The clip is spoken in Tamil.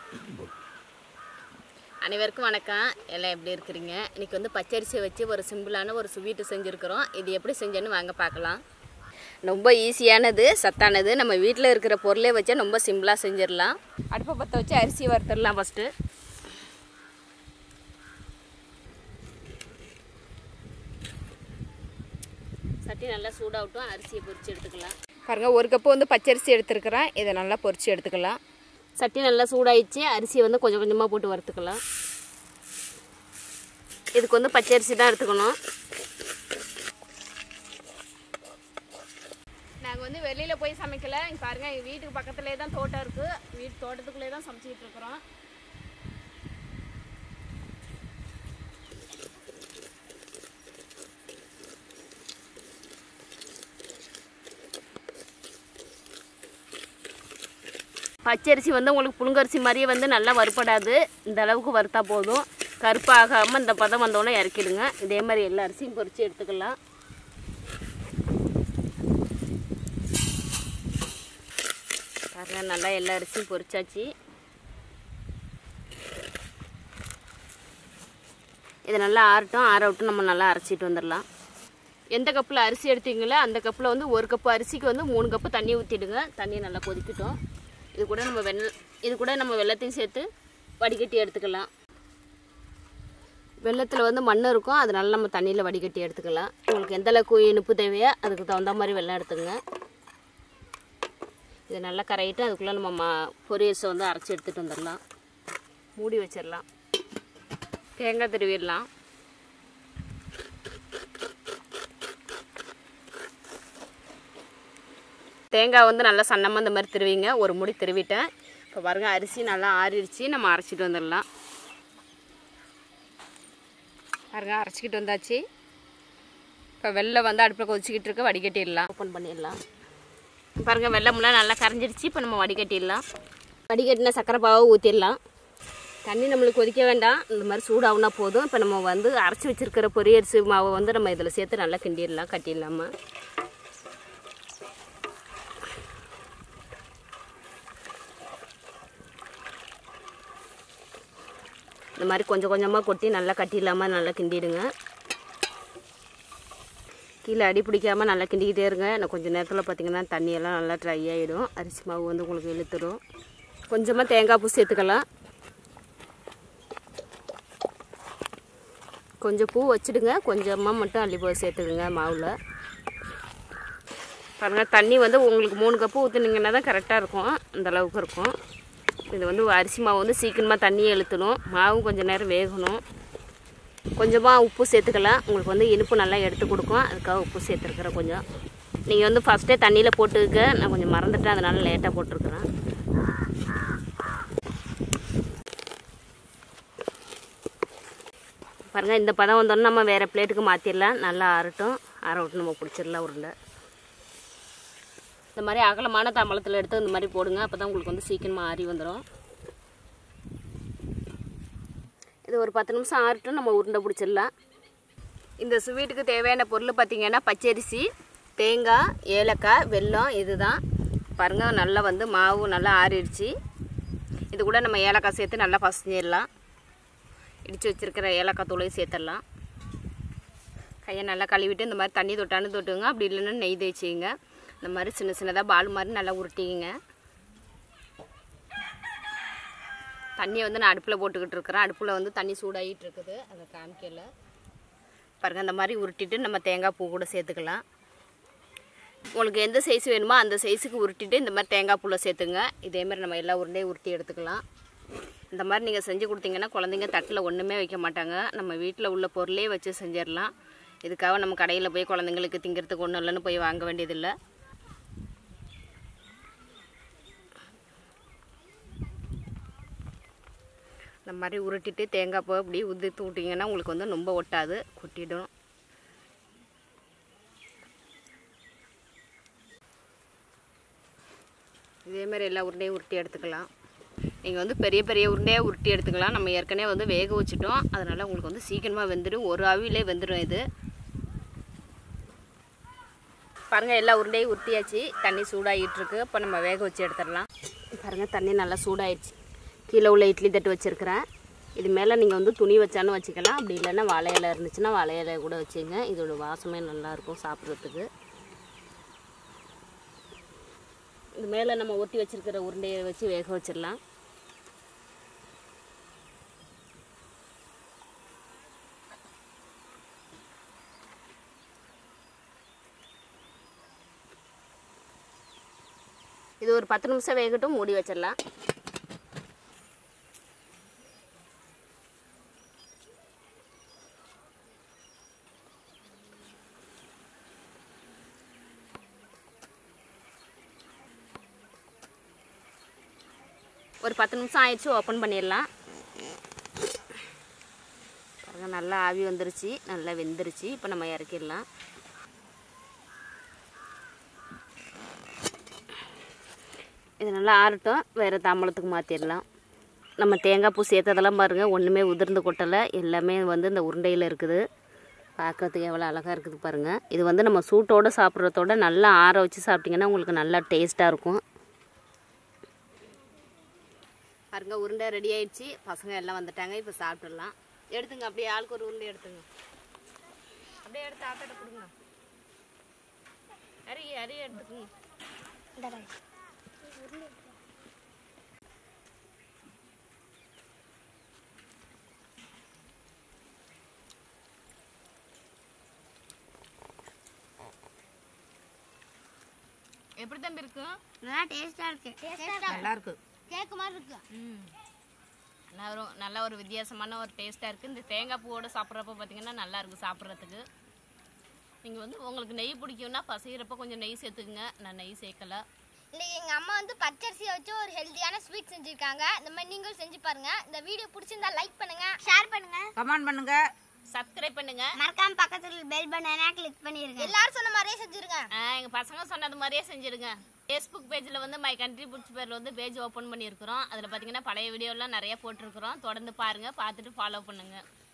அனைவருக்கும் வணக்கம் எல்லாம் எப்படி இருக்கிறீங்க இன்னைக்கு வந்து பச்சரிசியை வச்சு ஒரு சிம்பிளான ஒரு ஸ்வீட்டு செஞ்சுருக்கிறோம் இது எப்படி செஞ்சேன்னு வாங்க பார்க்கலாம் ரொம்ப ஈஸியானது சத்தானது நம்ம வீட்டில் இருக்கிற பொருளே வச்சா ரொம்ப சிம்பிளாக செஞ்சிடலாம் அடுப்பை பற்ற வச்சு அரிசி வறுத்துடலாம் ஃபஸ்ட்டு சட்டி நல்லா சூடாகட்டும் அரிசியை பொரிச்சு எடுத்துக்கலாம் பாருங்கள் ஒரு கப்பு வந்து பச்சரிசி எடுத்துருக்கிறேன் இதை நல்லா பொரிச்சு எடுத்துக்கலாம் சட்டி நல்லா சூடாயிடுச்சு அரிசியை வந்து கொஞ்சம் கொஞ்சமாக போட்டு வறுத்துக்கலாம் இதுக்கு வந்து பச்சரிசி தான் எடுத்துக்கணும் நாங்கள் வந்து வெளியில் போய் சமைக்கல இங்க பாருங்க எங்கள் வீட்டுக்கு பக்கத்துலேயே தான் தோட்டம் இருக்குது வீட்டு தோட்டத்துக்குள்ளே தான் சமைச்சிக்கிட்டு இருக்கிறோம் பச்சரிசி வந்து உங்களுக்கு புழுங்கரிசி மாதிரியே வந்து நல்லா வறுப்படாது இந்த அளவுக்கு வறுத்தா போதும் கருப்பாகாமல் இந்த பதம் வந்தோடனே இறக்கிடுங்க இதே மாதிரி எல்லா அரிசியும் பொரித்து எடுத்துக்கலாம் பாருங்க நல்லா எல்லா அரிசியும் பொரிச்சாச்சு இது நல்லா ஆறட்டும் ஆற விட்டு நம்ம நல்லா அரைச்சிட்டு வந்துடலாம் எந்த கப்பில் அரிசி எடுத்தீங்களோ அந்த கப்பில் வந்து ஒரு கப்பு அரிசிக்கு வந்து மூணு கப்பு தண்ணி ஊற்றிடுங்க தண்ணி நல்லா கொதிக்கட்டும் இது கூட நம்ம வெள்ள இது கூட நம்ம வெள்ளத்தையும் சேர்த்து வடிகட்டி எடுத்துக்கலாம் வெள்ளத்தில் வந்து மண் இருக்கும் அதனால நம்ம தண்ணியில் வடிகட்டி எடுத்துக்கலாம் உங்களுக்கு எந்த அளவுக்கு இனிப்பு தேவையோ அதுக்கு தகுந்த மாதிரி வெள்ளம் எடுத்துங்க இது நல்லா கரையிட்டு அதுக்குள்ளே நம்ம மா பொரியல்ஸை வந்து அரைச்சி எடுத்துகிட்டு வந்துடலாம் மூடி வச்சிடலாம் தேங்காய் திருவிடலாம் தேங்காய் வந்து நல்லா சன்னமாக இந்த மாதிரி திருவிங்க ஒரு முடி திருவிட்டேன் இப்போ பாருங்க அரிசி நல்லா ஆறிடுச்சு நம்ம அரைச்சிட்டு வந்துடலாம் பாருங்க அரைச்சிக்கிட்டு வந்தாச்சு இப்போ வெள்ளை வந்து அடுப்பில் கொதிச்சிக்கிட்டு இருக்க வடிகட்டிடலாம் ஓப்பன் பண்ணிடலாம் பாருங்க வெள்ளம்லாம் நல்லா கரைஞ்சிருச்சு இப்போ நம்ம வடிகட்டிடலாம் வடிகட்டின சக்கரை பாவை ஊற்றிடலாம் தண்ணி நம்மளுக்கு கொதிக்க வேண்டாம் இந்த மாதிரி சூடாகுனா போதும் இப்போ நம்ம வந்து அரைச்சி வச்சிருக்கிற பொரியரிசி மாவை வந்து நம்ம இதில் சேர்த்து நல்லா கிண்டிடலாம் கட்டிடலாமா இந்த மாதிரி கொஞ்சம் கொஞ்சமாக கொட்டி நல்லா கட்டிடலாமல் நல்லா கிண்டிடுங்க கீழே அடி பிடிக்காமல் நல்லா கிண்டிக்கிட்டே இருங்க இன்னும் கொஞ்சம் நேரத்தில் பார்த்தீங்கன்னா தண்ணியெல்லாம் நல்லா ட்ரை ஆகிடும் அரிசி மாவு வந்து உங்களுக்கு இழுத்துடும் கொஞ்சமாக தேங்காய் பூ சேர்த்துக்கலாம் கொஞ்சம் பூ வச்சுடுங்க கொஞ்சமாக மட்டும் அள்ளி போய் சேர்த்துக்குங்க மாவில் பாருங்கள் தண்ணி வந்து உங்களுக்கு மூணு கப்பு ஊற்றுனீங்கன்னா தான் கரெக்டாக இருக்கும் அந்த அளவுக்கு இருக்கும் இது வந்து அரிசி மாவு வந்து சீக்கிரமாக தண்ணியை இழுத்தணும் மாவும் கொஞ்சம் நேரம் வேகணும் கொஞ்சமாக உப்பு சேர்த்துக்கலாம் உங்களுக்கு வந்து இனிப்பு நல்லா எடுத்து கொடுக்கும் அதுக்காக உப்பு சேர்த்துருக்குறேன் கொஞ்சம் நீங்கள் வந்து ஃபஸ்ட்டே தண்ணியில் போட்டுக்க நான் கொஞ்சம் மறந்துட்டேன் அதனால் லேட்டாக போட்டிருக்கிறேன் பாருங்கள் இந்த பதம் வந்தோடனே நம்ம வேறு பிளேட்டுக்கு மாற்றிடலாம் நல்லா ஆறட்டும் ஆற விட்டு நம்ம பிடிச்சிடலாம் உருண்டை இந்த மாதிரி அகலமான தாம்பளத்தில் எடுத்து இந்த மாதிரி போடுங்க அப்போ தான் உங்களுக்கு வந்து சீக்கிரமாக ஆறி வந்துடும் இது ஒரு பத்து நிமிஷம் ஆறட்டும் நம்ம உருண்டை பிடிச்சிடலாம் இந்த ஸ்வீட்டுக்கு தேவையான பொருள் பார்த்திங்கன்னா பச்சரிசி தேங்காய் ஏலக்காய் வெல்லம் இதுதான் பாருங்கள் நல்லா வந்து மாவு நல்லா ஆறிடுச்சு இது கூட நம்ம ஏலக்காய் சேர்த்து நல்லா பசஞ்சிடலாம் இடித்து வச்சுருக்கிற ஏலக்காய் தூளையும் சேர்த்துடலாம் கையை நல்லா கழுவிட்டு இந்த மாதிரி தண்ணி தொட்டான்னு தொட்டுங்க அப்படி இல்லைன்னா நெய் தேய்ச்சிங்க இந்த மாதிரி சின்ன சின்னதாக பால் மாதிரி நல்லா உருட்டிங்க தண்ணியை வந்து நான் அடுப்பில் போட்டுக்கிட்டு இருக்கிறேன் அடுப்பில் வந்து தண்ணி சூடாகிட்டு இருக்குது அதை காமிக்கல பாருங்கள் இந்த மாதிரி உருட்டிட்டு நம்ம தேங்காய் பூ கூட சேர்த்துக்கலாம் உங்களுக்கு எந்த சைஸ் வேணுமோ அந்த சைஸுக்கு உருட்டிட்டு இந்த மாதிரி தேங்காய் பூவில் சேர்த்துங்க இதே மாதிரி நம்ம எல்லா உருண்டையும் உருட்டி எடுத்துக்கலாம் இந்த மாதிரி நீங்கள் செஞ்சு கொடுத்தீங்கன்னா குழந்தைங்க தட்டில் ஒன்றுமே வைக்க மாட்டாங்க நம்ம வீட்டில் உள்ள பொருளே வச்சு செஞ்சிடலாம் இதுக்காக நம்ம கடையில் போய் குழந்தைங்களுக்கு திங்கிறதுக்கு ஒன்றும் இல்லைன்னு போய் வாங்க வேண்டியதில்லை இந்த மாதிரி உருட்டிட்டு தேங்காய் பூ அப்படி உதிர்த்து விட்டிங்கன்னா உங்களுக்கு வந்து ரொம்ப ஒட்டாது கொட்டிடும் இதே மாதிரி எல்லா உருண்டையும் உருட்டி எடுத்துக்கலாம் நீங்கள் வந்து பெரிய பெரிய உருண்டையாக உருட்டி எடுத்துக்கலாம் நம்ம ஏற்கனவே வந்து வேக வச்சுட்டோம் அதனால் உங்களுக்கு வந்து சீக்கிரமாக வெந்துடும் ஒரு அவிலே வெந்துடும் இது பாருங்கள் எல்லா உருண்டையும் உருட்டியாச்சு தண்ணி சூடாகிட்டு இருக்கு இப்போ நம்ம வேக வச்சு எடுத்துடலாம் பாருங்கள் தண்ணி நல்லா சூடாயிடுச்சு கீழே உள்ள இட்லி தட்டு வச்சுருக்கிறேன் இது மேலே நீங்கள் வந்து துணி வச்சாலும் வச்சுக்கலாம் அப்படி இல்லைன்னா வாழை இலை இருந்துச்சுன்னா வாழை இலை கூட வச்சுங்க இதோட வாசமே நல்லாயிருக்கும் சாப்பிட்றதுக்கு இது மேலே நம்ம ஒட்டி வச்சிருக்கிற உருண்டையை வச்சு வேக வச்சிடலாம் இது ஒரு பத்து நிமிஷம் வேகட்டும் மூடி வச்சிடலாம் ஒரு பத்து நிமிஷம் ஆயிடுச்சு ஓப்பன் பண்ணிடலாம் பாருங்க நல்லா ஆவி வந்துருச்சு நல்லா வெந்துருச்சு இப்போ நம்ம இறக்கிடலாம் இது நல்லா ஆறட்டும் வேறு தாம்பளத்துக்கு மாற்றிடலாம் நம்ம தேங்காய் பூ சேர்த்ததெல்லாம் பாருங்கள் ஒன்றுமே உதிர்ந்து கொட்டலை எல்லாமே வந்து இந்த உருண்டையில் இருக்குது பார்க்கறதுக்கு எவ்வளோ அழகாக இருக்குது பாருங்கள் இது வந்து நம்ம சூட்டோடு சாப்பிட்றதோட நல்லா ஆற வச்சு சாப்பிட்டிங்கன்னா உங்களுக்கு நல்லா டேஸ்ட்டாக இருக்கும் பாருங்க உருண்டை ரெடி ஆயிடுச்சு பசங்க எல்லாம் வந்துட்டாங்க இப்போ சாப்பிட்டுடலாம் எடுத்துங்க அப்படியே ஆளுக்கு ஒரு உருண்டை எடுத்துங்க அப்படியே எடுத்து ஆட்டாட்ட கொடுங்க அரி அரி எடுத்துக்குங்க எப்படி தம்பி இருக்கும் நல்லா டேஸ்டா இருக்கு நல்லா இருக்கு கேக் மாதிரி இருக்கு ம் நல்லா ஒரு நல்ல ஒரு வித்தியாசமான ஒரு டேஸ்ட்டாக இருக்குது இந்த தேங்காய் பூவோட சாப்பிட்றப்ப பார்த்தீங்கன்னா நல்லா இருக்குது சாப்பிட்றதுக்கு நீங்கள் வந்து உங்களுக்கு நெய் பிடிக்கும்னா பசைகிறப்ப கொஞ்சம் நெய் சேர்த்துக்குங்க நான் நெய் சேர்க்கல இன்னைக்கு எங்க அம்மா வந்து பச்சரிசியை வச்சு ஒரு ஹெல்தியான ஸ்வீட் செஞ்சிருக்காங்க இந்த மாதிரி நீங்களும் செஞ்சு பாருங்க இந்த வீடியோ பிடிச்சிருந்தா லைக் பண்ணுங்க ஷேர் பண்ணுங்க கமெண்ட் பண்ணுங்க சப்ஸ்கிரைப் பண்ணுங்க மறக்காம பக்கத்துல பெல் பட்டனை கிளிக் பண்ணிருங்க எல்லாரும் சொன்ன மாதிரியே செஞ்சிருங்க எங்கள் பசங்க சொன்னது மாதிரியே செஞ்சுருங்க ஃபேஸ்புக் பேஜில் வந்து மை கண்ட்ரி புட்ஸ் பேரில் வந்து பேஜ் ஓப்பன் பண்ணியிருக்கிறோம் அதில் பார்த்தீங்கன்னா பழைய வீடியோலாம் நிறைய போட்டிருக்கிறோம் தொடர்ந்து பாருங்கள் பார்த்துட்டு ஃபாலோ பண்ணுங்கள்